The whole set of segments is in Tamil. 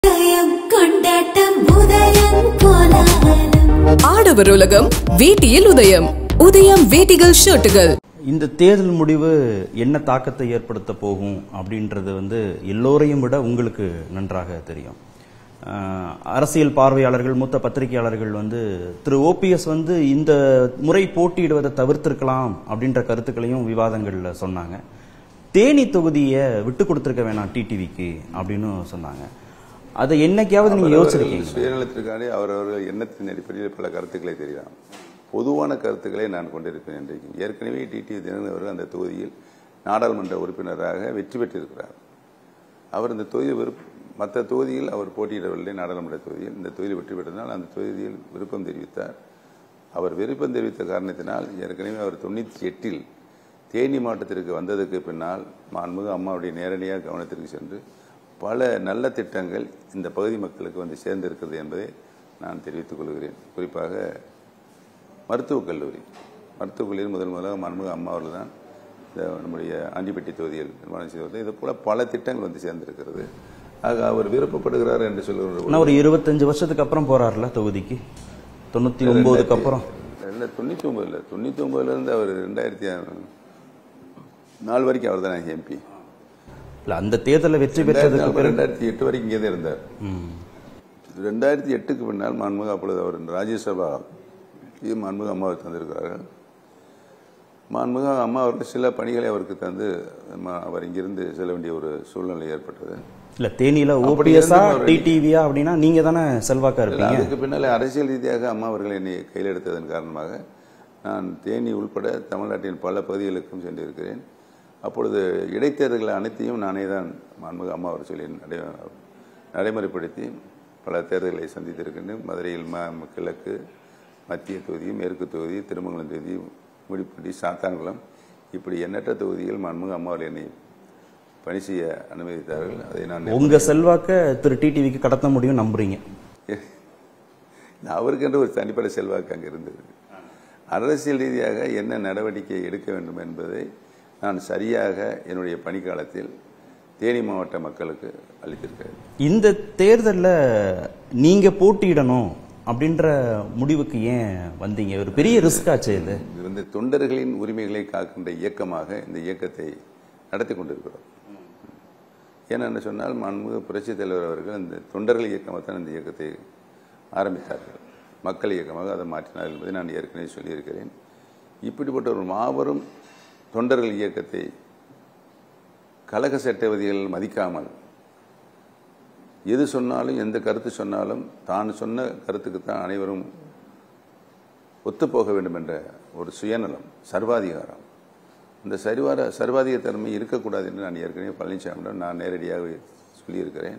உதயம் கொண்டாட்டம் உதயம் கோலாகலம் ஆடவர் உலகம் வேட்டியில் உதயம் உதயம் வேட்டிகள் ஷர்ட்டுகள் இந்த தேர்தல் முடிவு என்ன தாக்கத்தை ஏற்படுத்த போகும் அப்படின்றது வந்து எல்லோரையும் விட உங்களுக்கு நன்றாக தெரியும் அஹ், அரசியல் பார்வையாளர்கள் மூத்த பத்திரிகையாளர்கள் வந்து திரு ஓபிஎஸ் வந்து இந்த முறை போட்டியிடுவதை தவிர்த்திருக்கலாம் அப்படின்ற கருத்துக்களையும் விவாதங்கள்ல சொன்னாங்க தேனி தொகுதியை விட்டு கொடுத்திருக்க வேணாம் டிடிவிக்கு அப்படின்னு சொன்னாங்க அதை என்னைக்காவது நீங்க யோசிச்சிருக்கீங்க சுயநலத்திற்காண்டி அவரவர்கள் எண்ணத்தின் அடிப்படையில் பல கருத்துக்களை தெரிவிக்கலாம் பொதுவான கருத்துக்களை நான் கொண்டிருப்பேன் இன்றைக்கு ஏற்கனவே டிடி தினகரன் அவர்கள் அந்த தொகுதியில் நாடாளுமன்ற உறுப்பினராக வெற்றி பெற்றிருக்கிறார் அவர் இந்த தொகுதி விருப்ப மற்ற தொகுதியில் அவர் போட்டியிடவில்லை நாடாளுமன்ற தொகுதியில் இந்த தொகுதியில் வெற்றி பெற்றதால் அந்த தொகுதியில் விருப்பம் தெரிவித்தார் அவர் விருப்பம் தெரிவித்த காரணத்தினால் ஏற்கனவே அவர் தொண்ணூற்றி எட்டில் தேனி மாவட்டத்திற்கு வந்ததுக்கு பின்னால் மாண்புமிகு அம்மாவுடைய நேரடியாக கவனத்திற்கு சென்று பல நல்ல திட்டங்கள் இந்த பகுதி மக்களுக்கு வந்து சேர்ந்திருக்கிறது என்பதை நான் தெரிவித்துக் கொள்கிறேன் குறிப்பாக மருத்துவக் கல்லூரி மருத்துவக் கல்லூரி முதல் முதலாக மாண்புமிகு அம்மா அவர்கள் தான் இந்த நம்முடைய ஆண்டிப்பட்டி தொகுதியில் நிர்மாணம் செய்வது இது போல பல திட்டங்கள் வந்து சேர்ந்திருக்கிறது ஆக அவர் விருப்பப்படுகிறார் என்று சொல்லுகிற ஆனா ஒரு இருபத்தஞ்சு வருஷத்துக்கு அப்புறம் போறாருல தொகுதிக்கு தொண்ணூத்தி ஒன்பதுக்கு அப்புறம் இல்லை தொண்ணூற்றி ஒன்பதுல தொண்ணூற்றி ஒன்பதுல இருந்து அவர் ரெண்டாயிரத்தி நாலு வரைக்கும் அவர் தான் எம்பி இல்ல அந்த தேர்தலில் வெற்றி பெற்றதுக்கு பிறகு ரெண்டாயிரத்தி எட்டு வரைக்கும் இங்கே தான் இருந்தார் ரெண்டாயிரத்தி எட்டுக்கு பின்னால் மாண்புமிகு அப்பொழுது அவர் ராஜ்யசபா இது மாண்புமிகு அம்மாவை தந்திருக்கிறார்கள் மாண்புமிகு அம்மா அவருக்கு சில பணிகளை அவருக்கு தந்து ம- அவர் இங்கிருந்து செல்ல வேண்டிய ஒரு சூழ்நிலை ஏற்பட்டது இல்ல தேனியில அப்படி ஓபிஎஸ்ஆ இருந்தும் அவர் டிடிவியா அப்படின்னா நீங்க தானே செல்வாக்கா இருப்பீங்க அதுக்கு பின்னாலே அரசியல் ரீதியாக அம்மா அவர்கள் என்னை கையில் எடுத்ததன் காரணமாக நான் தேனி உள்பட தமிழ்நாட்டின் பல பகுதிகளுக்கும் சென்றிருக்கிறேன் அப்பொழுது இடைத்தேர்தல்கள் அனைத்தையும் நானே தான் மாண்புமிகு அம்மா அவர் சொல்லி நடை நடைமுறைப்படுத்தி பல தேர்தல்களை சந்தித்திருக்கின்றேன் மதுரையில் ம கிழக்கு மத்திய தொகுதி மேற்கு தொகுதி திருமங்கலம் தொகுதி முடிப்பட்டி சாத்தான்குளம் இப்படி எண்ணற்ற தொகுதியில் மாண்புமிகு அம்மா அவர்கள் என்னை பணி செய்ய அனுமதித்தார்கள் அதை நான் உங்க செல்வாக்க திரு டிடிவிக்கு கடத்த முடியும் நம்புறீங்க அவருக்கென்று ஒரு தனிப்பட்ட செல்வாக்கு அங்கே இருந்தது அரசியல் ரீதியாக என்ன நடவடிக்கை எடுக்க வேண்டும் என்பதை நான் சரியாக என்னுடைய பணிக்காலத்தில் தேனி மாவட்ட மக்களுக்கு அளித்திருக்கிறேன் இந்த தேர்தல்ல நீங்க போட்டியிடணும் அப்படின்ற முடிவுக்கு ஏன் வந்தீங்க ஒரு பெரிய ரிஸ்க் ஆச்சு இது இது வந்து தொண்டர்களின் உரிமைகளை காக்கின்ற இயக்கமாக இந்த இயக்கத்தை நடத்தி கொண்டிருக்கிறோம் ஏனென்று சொன்னால் மாண்புமிகு புரட்சித் தலைவர் அவர்கள் இந்த தொண்டர்கள் இயக்கமாக தான் இந்த இயக்கத்தை ஆரம்பித்தார்கள் மக்கள் இயக்கமாக அதை மாற்றினார் என்பதை நான் ஏற்கனவே சொல்லியிருக்கிறேன் இப்படிப்பட்ட ஒரு மாபெரும் தொண்டர்கள் இயக்கத்தை கழக சட்ட விதிகள் மதிக்காமல் எது சொன்னாலும் எந்த கருத்து சொன்னாலும் தான் சொன்ன கருத்துக்கு தான் அனைவரும் ஒத்துப்போக வேண்டும் என்ற ஒரு சுயநலம் சர்வாதிகாரம் இந்த சரிவார சர்வாதிக தன்மை இருக்கக்கூடாது என்று நான் ஏற்கனவே பழனிசாமியிடம் நான் நேரடியாக சொல்லியிருக்கிறேன்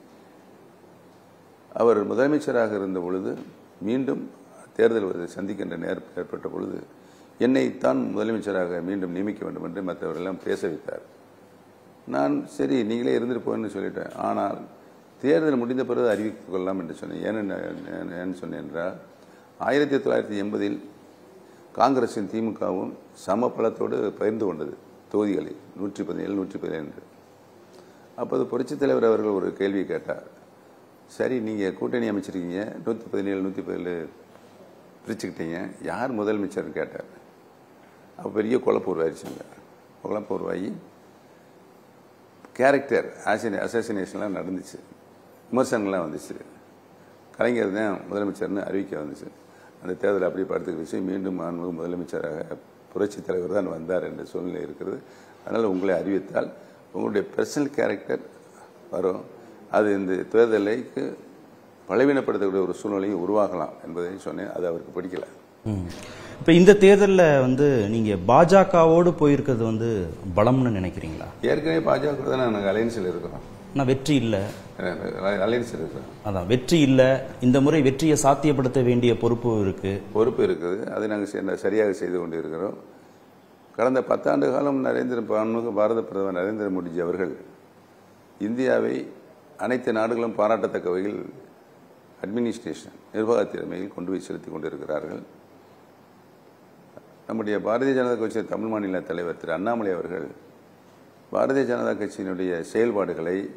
அவர் முதலமைச்சராக இருந்த பொழுது மீண்டும் தேர்தல் வருவதை சந்திக்கின்ற நேரம் ஏற்பட்ட பொழுது என்னைத்தான் முதலமைச்சராக மீண்டும் நியமிக்க வேண்டும் என்று மற்றவர்களெல்லாம் பேச வைத்தார் நான் சரி நீங்களே இருந்துட்டு போன்னு சொல்லிட்டேன் ஆனால் தேர்தல் முடிந்த பிறகு அறிவித்துக் கொள்ளலாம் என்று சொன்னேன் ஏன்னு ஏன்னு சொன்னேன் என்றால் ஆயிரத்தி தொள்ளாயிரத்தி எண்பதில் காங்கிரஸும் திமுகவும் சம பலத்தோடு பகிர்ந்து கொண்டது தொகுதிகளில் நூற்றி பதினேழு நூற்றி பதினேழு அப்போது புரட்சித் தலைவர் அவர்கள் ஒரு கேள்வி கேட்டார் சரி நீங்கள் கூட்டணி அமைச்சிருக்கீங்க நூற்றி பதினேழு நூற்றி பதினேழு பிரிச்சுக்கிட்டீங்க யார் முதலமைச்சர்னு கேட்டார் அப்போ பெரிய குழப்பம் உருவாயிருச்சுங்க குழப்பம் உருவாகி கேரக்டர் ஆசினி அசாசினேஷன்லாம் நடந்துச்சு விமர்சனங்கள்லாம் வந்துச்சு கலைஞர் தான் முதலமைச்சர்னு அறிவிக்க வந்துச்சு அந்த தேர்தல் அப்படி படுத்துக்கிற விஷயம் மீண்டும் மாண்புமிகு முதலமைச்சராக புரட்சித் தலைவர் தான் வந்தார் என்ற சூழ்நிலை இருக்கிறது அதனால் உங்களை அறிவித்தால் உங்களுடைய பர்சனல் கேரக்டர் வரும் அது இந்த தேர்தலுக்கு பலவீனப்படுத்தக்கூடிய ஒரு சூழ்நிலையும் உருவாகலாம் என்பதை சொன்னேன் அது அவருக்கு பிடிக்கல ம். இப்ப இந்த தேர்தல்ல வந்து நீங்க பாஜகவோடு போயிருக்கிறது வந்து பலம்னு நினைக்கிறீங்களா ஏற்கனவே பாஜக தான் நாங்கள் அலையன்ஸில் இருக்கிறோம் ஆனா வெற்றி இல்ல அலையன்ஸில் இருக்கிறோம் அதான் வெற்றி இல்ல இந்த முறை வெற்றியை சாத்தியப்படுத்த வேண்டிய பொறுப்பு இருக்கு பொறுப்பு இருக்குது அதை நாங்கள் சரியாக செய்து கொண்டு இருக்கிறோம் கடந்த பத்தாண்டு காலம் நரேந்திர மாண்புமிகு பாரத பிரதமர் நரேந்திர மோடிஜி அவர்கள் இந்தியாவை அனைத்து நாடுகளும் பாராட்டத்தக்க வகையில் அட்மினிஸ்ட்ரேஷன் நிர்வாக திறமையில் கொண்டு போய் செலுத்திக் கொண்டிருக்கிறார்கள் நம்முடைய பாரதிய ஜனதா கட்சி தமிழ் மாநில தலைவர் திரு அண்ணாமலை அவர்கள் பாரதிய ஜனதா கட்சியினுடைய செயல்பாடுகளை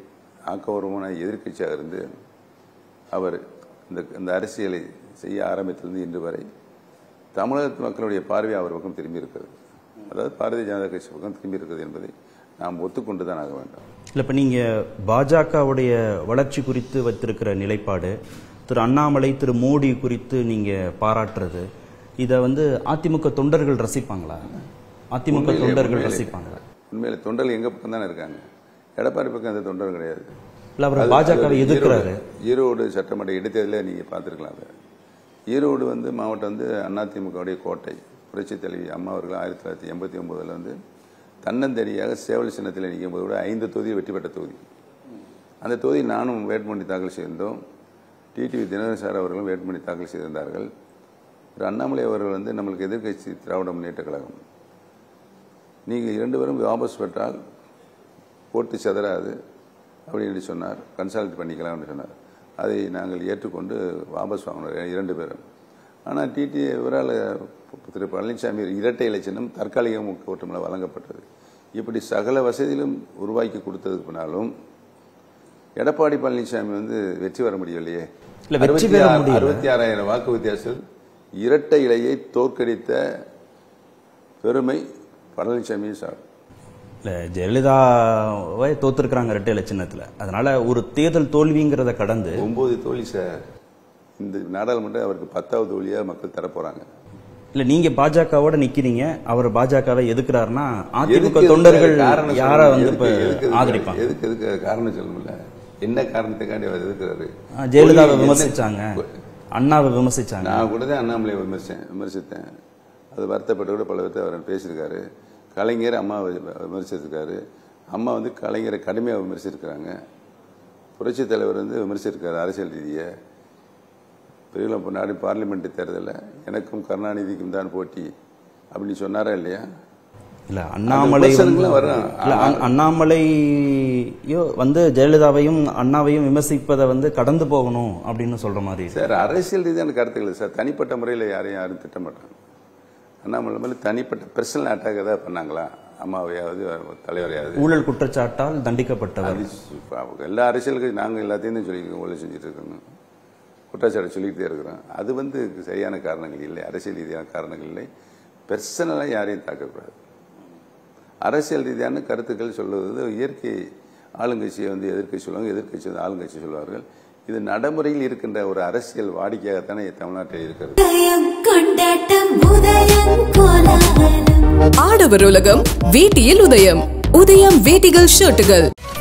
ஆக்கபூர்வமான எதிர்க்கட்சியாக இருந்து அவர் இந்த இந்த அரசியலை செய்ய ஆரம்பித்திருந்து இன்று வரை தமிழக மக்களுடைய பார்வை அவர் பக்கம் திரும்பி இருக்கிறது அதாவது பாரதிய ஜனதா கட்சி பக்கம் திரும்பி இருக்கிறது என்பதை நாம் ஒத்துக்கொண்டு தான் ஆக வேண்டும் இல்லை இப்போ நீங்கள் பாஜகவுடைய வளர்ச்சி குறித்து வைத்திருக்கிற நிலைப்பாடு திரு அண்ணாமலை திரு மோடி குறித்து நீங்கள் பாராட்டுறது இதை வந்து அதிமுக தொண்டர்கள் ரசிப்பாங்களா அதிமுக உண்மையிலே- தொண்டர்கள் உண்மையிலே- ரசிப்பாங்களா உண்மையில தொண்டர்கள் எங்க பக்கம் தானே இருக்காங்க எடப்பாடி பக்கம் அந்த தொண்டர்கள் கிடையாது இல்லை அவர் அது- பாஜகவை அது எதிர்க்கிறாரு ஈரோடு- ஈரோடு சட்டமன்ற இடைத்தேர்தலில் நீங்க பார்த்திருக்கலாம் அதை ஈரோடு வந்து மாவட்டம் வந்து அதிமுகவுடைய கோட்டை புரட்சி தலைவி அம்மா அவர்கள் ஆயிரத்தி தொள்ளாயிரத்தி எண்பத்தி ஒன்பதுல வந்து தன்னந்தனியாக சேவல் சின்னத்தில் நிற்கும் போது கூட ஐந்து தொகுதி வெற்றி பெற்ற தொகுதி அந்த தொகுதி நானும் வேட்புமனு தாக்கல் செய்திருந்தோம் டிடிவி தினகரன் சார் அவர்களும் வேட்புமனு தாக்கல் செய்திருந்தார்கள் திரு அண்ணாமலை அவர்கள் வந்து நம்மளுக்கு எதிர்க்கட்சி திராவிட முன்னேற்ற கழகம் நீங்கள் இரண்டு பேரும் வாபஸ் பெற்றால் ஓட்டு சிதறாது அப்படின்னு சொன்னார் கன்சல்ட் பண்ணிக்கலாம்னு சொன்னார் அதை நாங்கள் ஏற்றுக்கொண்டு வாபஸ் வாங்கினோம் இரண்டு பேரும் ஆனால் டிடி இவரால் திரு பழனிசாமி இரட்டை இலை சின்னம் தற்காலிக ஓட்டுமலை வழங்கப்பட்டது இப்படி சகல வசதியிலும் உருவாக்கி கொடுத்தது பின்னாலும் எடப்பாடி பழனிசாமி வந்து வெற்றி பெற முடியலையே இல்ல, வெற்றி பெற முடியல. அறுபத்தி ஆறாயிரம் வாக்கு வித்தியாசத்தில் இரட்டை இலையை தோற்கடித்த பெருமை பழனிசாமி சார் இல்லை ஜெயலலிதாவை தோத்துருக்குறாங்க ரெட்டை சின்னத்தில் அதனால ஒரு தேர்தல் தோல்விங்கிறத கடந்து ஒன்பது தோல்வி சார் இந்த நாடாளுமன்றம் அவருக்கு பத்தாவது தோல்வியா மக்கள் தரப்போறாங்க இல்ல நீங்க பாஜகவோட நிக்கிறீங்க அவர் பாஜகவை எதுக்குறாருன்னா அதிமுக எதுக்கு தொண்டர்கள் எதுக்கு காரணம் யார சொல்லணும்? வந்து எதுக்கு- இப்ப எதுக்கு எதுக்கு- ஆதரிப்பாங்க எதுக்கு எதுக்கு காரணம் சொல்லணும்ல என்ன காரணத்துக்காண்டி அவர் எதுக்குறாரு ஆ, ஜெயலலிதாவை தோல்வி விமர்சிச்சாங்க என்ன- அண்ணாவை விமர்சிச்சாங்க நான் கூட தான் அண்ணாமலையை விமர்சேன் விமர்சித்தேன் அது வருத்தப்பட்டு கூட பல விதத்தை அவர் பேசியிருக்காரு கலைஞர் அம்மாவை விமர்சிச்சிருக்காரு அம்மா வந்து கலைஞரை கடுமையாக விமர்சிச்சிருக்காங்க புரட்சித் தலைவர் வந்து விமர்சிச்சிருக்காரு அரசியல் ரீதியை பெரியலம் பொன்னாடி பார்லிமெண்ட் தேர்தலில் எனக்கும் கருணாநிதிக்கும் தான் போட்டி அப்படின்னு சொன்னாரா இல்லையா இல்ல அண்ணாமலை வந்து- விமர்சனங்கள்லாம் வரும். இல்ல, அண்ண- அண்ணாமலையோ வந்து ஜெயலலிதாவையும் அண்ணாவையும் விமர்சிப்பதை வந்து கடந்து போகணும் அப்படின்னு சொல்ற மாதிரி இருக்கு. சார் அரசியல் ரீதியான கருத்துக்கள் சார் தனிப்பட்ட முறையில் யாரையும் யாரும் திட்டமாட்டாங்க அண்ணாமலை மேலே தனிப்பட்ட பர்சனல் அட்டாக் ஏதாவது பண்ணாங்களா அம்மாவையாவது தலைவரையாவது ஊழல் குற்றச்சாட்டால் தண்டிக்கப்பட்டவர் அது இப்ப அவங்க எல்லா அரசியலுக்கு நாங்கள் எல்லாத்தையும் தான் சொல்லியிருக்கோம் ஊழல் செஞ்சுட்டு இருக்கோம் குற்றச்சாட்டு சொல்லிக்கிட்டே இருக்கிறோம் அது வந்து சரியான காரணங்கள் இல்லை அரசியல் ரீதியான காரணங்கள் இல்லை பெர்சனலாக யாரையும் தாக்கக்கூடாது அரசியல் ரீதியான கருத்துக்கள் சொல்லுவது இயற்கை ஆளுங்கட்சியை வந்து எதிர்க்கட்சி சொல்லுவாங்க எதிர்க்கட்சி வந்து ஆளுங்கட்சி சொல்வார்கள் இது நடைமுறையில் இருக்கின்ற ஒரு அரசியல் வாடிக்கையாகத்தானே தமிழ்நாட்டில் இருக்கிறது உதயம் கொண்டாட்டம் உதயம் கோலாகலம் ஆடவர் உலகம் வேட்டியில் உதயம் உதயம் வேட்டிகள் ஷர்ட்டுகள்